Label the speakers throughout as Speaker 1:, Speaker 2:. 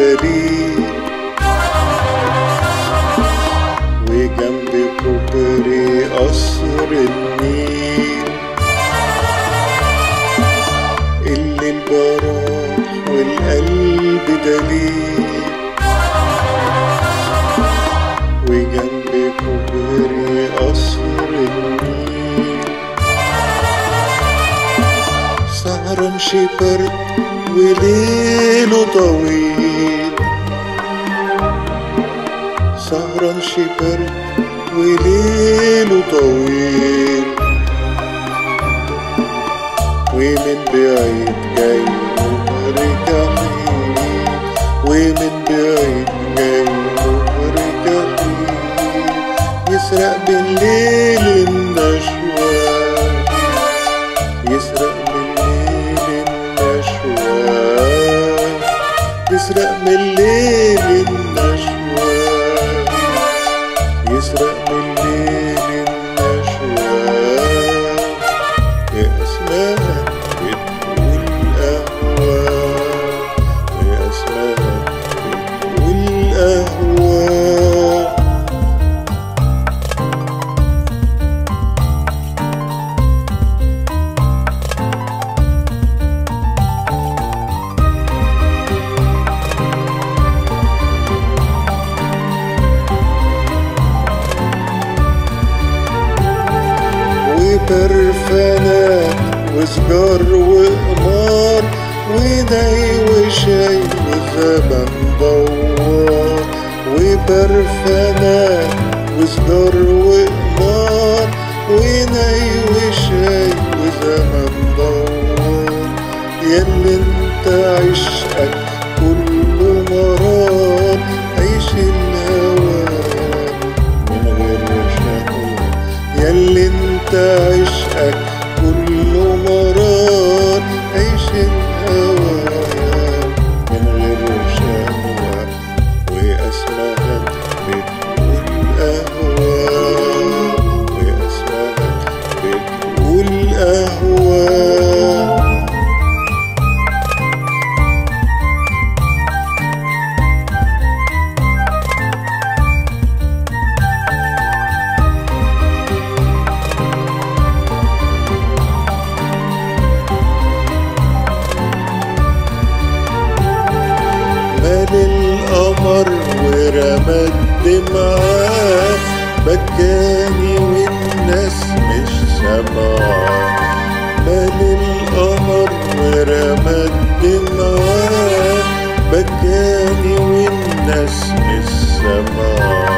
Speaker 1: دليل وجنب كوبري قصر النيل اللي البراح والقلب دليل وجنب كوبري قصر النيل سهران شبرد وليله طويل سهران شبرد وليله طويل ومن بعيد جاي رجعين ومن بعيد جاي رجعين يسرق بالليل النشوة يسرق بالليل النشوة يسرق بالليل النشوة يسرق بالليل النشوة يا أسماء بتقول قهوة يا أسماء بتقول قهوة وبرفانات وسجار وقمار وناي وشاي وزمن دوار وبرفانات وسجار وقمار وناي وشاي وزمن دوار ياللي انت عشقك كله مرار عيش الهوى من غير شهوة ياللي انت عشقك كله مرار عيش الهوى من غير شهوة واسمها بتقول قهوة واسمها بتقول قهوة مال القمر ورمى الدمعة بكاني والناس مش سامعة مال القمر ورمى الدمعة بكاني والناس مش سامعة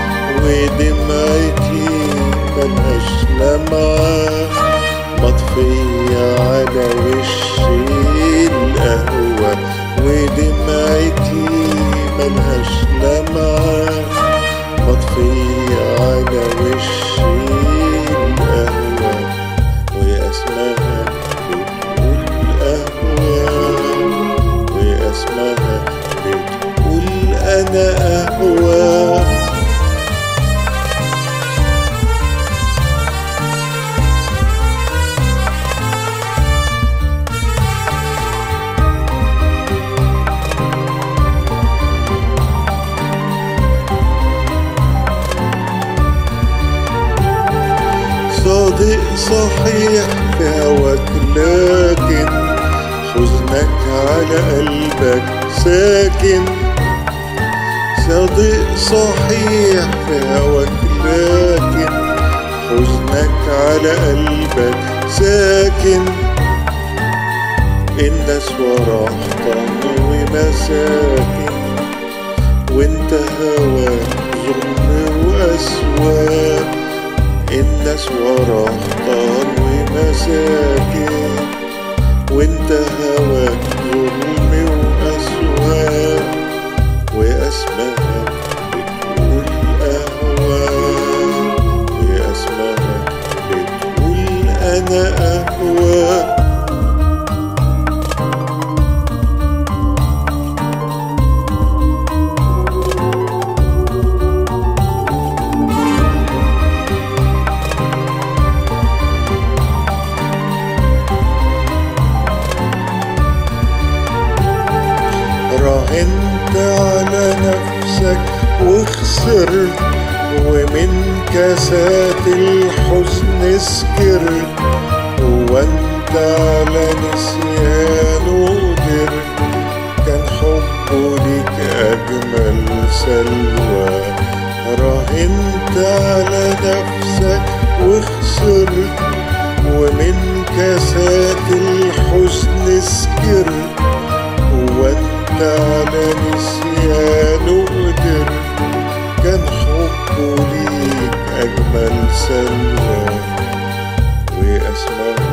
Speaker 1: ودمعتي ملهاش لمعة مطفية على وش القهوة ودمعتي ملهاش لمعة مطفية على وش القهوة ويا اسمها بتقول قهوة ويا اسمها بتقول أنا قهوة صادق صحيح في هواك لكن حزنك على قلبك ساكن صادق صحيح في هواك لكن حزنك على قلبك ساكن الناس ورا حيطان ومساكن وانت هواك ظلم وأسواق الناس ورا حيطان ومساكن وانت هواك ظلم وأسواق وأسماء بتقول قهوة وأسماء بتقول أنا قهوة راهنت على نفسك وخسرت ومن كاسات الحزن سكرت هو انت على نسيانه قدرت كان حبه ليك أجمل سلوى راهنت على نفسك وخسرت ومن كاسات الحزن سكرت هو انت على نسيانه قدرت كان حبه ليك أجمل سلوى وأسمع